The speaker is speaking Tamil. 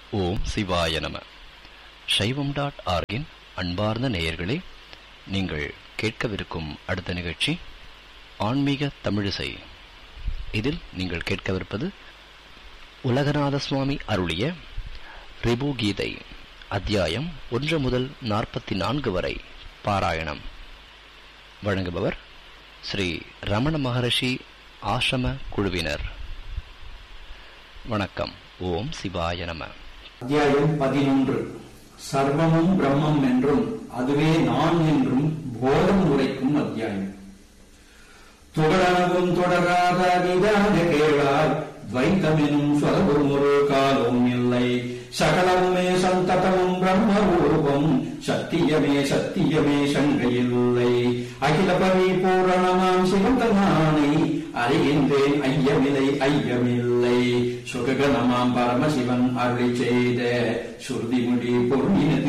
ஓம் சிவாய நம சைவம் டாட் ஆர்கின் அன்பார்ந்த நேயர்களே நீங்கள் கேட்கவிருக்கும் அடுத்த நிகழ்ச்சி ஆன்மீக தமிழிசை இதில் நீங்கள் கேட்கவிருப்பது உலகநாத சுவாமி அருளிய ரிபு கீதை அத்தியாயம் ஒன்று முதல் நாற்பத்தி நான்கு வரை பாராயணம் வழங்குபவர் ஸ்ரீ ரமண மகரிஷி ஆசிரம குழுவினர் வணக்கம் ஓம் சிவாய நம அத்தியாயம் பதினொன்று சர்வமும் பிரம்மம் என்றும் அதுவே நான் என்றும் போதம் உரைக்கும் அத்தியாயம் தொடரவும் தொடராத விதாக கேளார் துவைத்தமெனும் சொலவும் ஒரு காலும் இல்லை சகலமுமே சந்ததமும் பிரம்ம ரூபம் சத்தியமே சத்தியமே சங்கையில்லை அகில பரிபூரணமாம் சிவந்தமானை அறிகின்றேன் ஐயமில்லை ஐயமில்லை சுககணமாம் பரமசிவன் அருளி செய்த சுருதிமுடி பொருளினது